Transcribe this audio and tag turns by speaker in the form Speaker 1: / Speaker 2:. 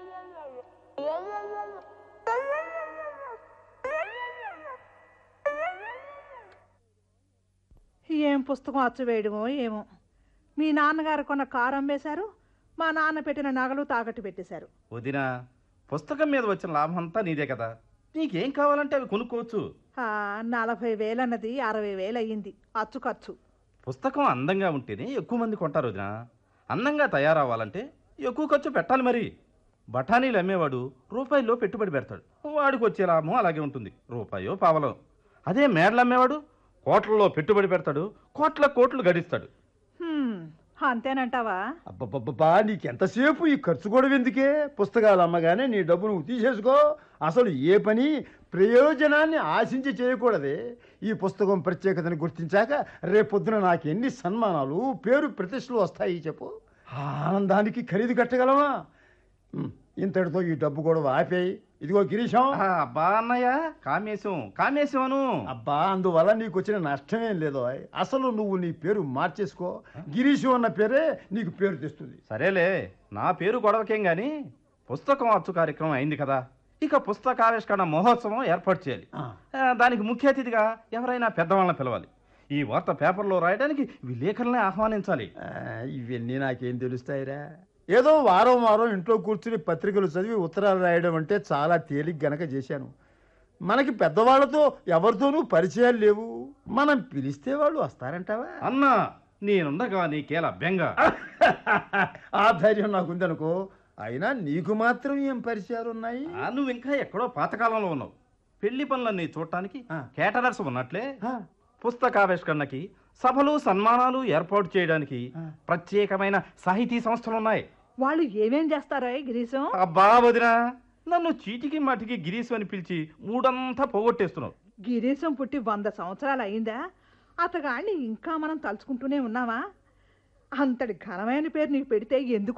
Speaker 1: ఏం పుస్తకం అచ్చువేయడమో ఏమో మీ నాన్నగారు కొన్న కారు అమ్మేశారు మా నాన్న పెట్టిన నగలు తాకట్టు పెట్టేశారు
Speaker 2: వదిన పుస్తకం మీద వచ్చిన లాభం అంతా నీదే కదా నీకేం కావాలంటే అవి కొనుక్కోవచ్చు
Speaker 1: ఆ, నలభై వేలన్నది అరవై వేలు అయ్యింది అచ్చు ఖర్చు
Speaker 2: పుస్తకం అందంగా ఉంటేనే ఎక్కువ మంది కొంటారు వదిన అందంగా తయారవ్వాలంటే ఎక్కువ ఖర్చు పెట్టాలి మరి బఠానీలు అమ్మేవాడు రూపాయిలో పెట్టుబడి పెడతాడు వాడికి వచ్చే లాభం అలాగే ఉంటుంది రూపాయో పావలో అదే మేడలు అమ్మేవాడు కోట్లలో పెట్టుబడి పెడతాడు కోట్ల కోట్లు గడిస్తాడు
Speaker 1: హ్మ్, అంతేనంటావా
Speaker 3: అబ్బబ్బబ్బా నీకెంతసేపు ఈ ఖర్చు కూడా ఎందుకే పుస్తకాలు అమ్మగానే నీ డబ్బు నువ్వు తీసేసుకో అసలు ఏ పని ప్రయోజనాన్ని ఆశించి చేయకూడదే ఈ పుస్తకం ప్రత్యేకతను గుర్తించాక రేపొద్దున నాకు ఎన్ని సన్మానాలు పేరు ప్రతిష్టలు వస్తాయి చెప్పు ఆ ఆనందానికి ఖరీదు కట్టగలమా ఉమ్, ఇంతటితో ఈ డబ్బు కూడా ఆపేయి ఇదిగో గిరీశం
Speaker 2: ఆ, అబ్బా అన్నయ్య కామేశం కామేశం అను
Speaker 3: అబ్బా అందువల్ల నీకు వచ్చిన నష్టమేం లేదో అసలు నువ్వు నీ పేరు మార్చేసుకో గిరీశం అన్న పేరే నీకు పేరు తెస్తుంది
Speaker 2: సరేలే నా పేరు గొడవకేం గాని పుస్తకం అచ్చు కార్యక్రమం అయింది కదా ఇక పుస్తకావిష్కరణ మహోత్సవం ఏర్పాటు చేయాలి
Speaker 3: ఆ.
Speaker 2: ఆ, దానికి ముఖ్య అతిథిగా ఎవరైనా పెద్దవాళ్ళని పిలవాలి ఈ వార్త పేపర్లో రాయడానికి విలేకరులనే ఆహ్వానించాలి
Speaker 3: ఆ, ఇవన్నీ నాకేం తెలుస్తాయిరా ఏదో వారం వారం ఇంట్లో కూర్చుని పత్రికలు చదివి ఉత్తరాలు రాయడం అంటే చాలా తేలిక గనక చేశాను మనకి పెద్దవాళ్లతో ఎవరితోనూ పరిచయాలు లేవు మనం పిలిస్తే వాళ్ళు వస్తారంటావా
Speaker 2: అన్నా నేనుండగా నీకేలా బెంగ
Speaker 3: ఆ ధైర్యం నాకుందనుకో అయినా నీకు మాత్రం ఏం పరిచయాలు ఉన్నాయి
Speaker 2: ఆ, నువ్వు ఇంకా ఎక్కడో పాతకాలంలో ఉన్నావు పెళ్లి పనులన్నీ చూడటానికి
Speaker 3: ఆ.
Speaker 2: కేటరర్స్ ఉన్నట్లే
Speaker 3: ఆ,
Speaker 2: పుస్తకావిష్కరణకి సభలు సన్మానాలు ఏర్పాటు చేయడానికి
Speaker 3: ఆ.
Speaker 2: ప్రత్యేకమైన సాహితీ సంస్థలు ఉన్నాయి
Speaker 1: వాళ్ళు ఏమేం చేస్తారో గిరీశం
Speaker 2: అబ్బా వదినా నన్ను చీటికి మాటికి గిరీశు అని పిలిచి మూడంతా పోగొట్టేస్తున్నావు
Speaker 1: గిరీశం పుట్టి వంద సంవత్సరాలు అయిందా అతగాడిని ఇంకా మనం తలుచుకుంటూనే ఉన్నావా అంతటి ఘనమైన పేరు నీకు పెడితే ఎందుకు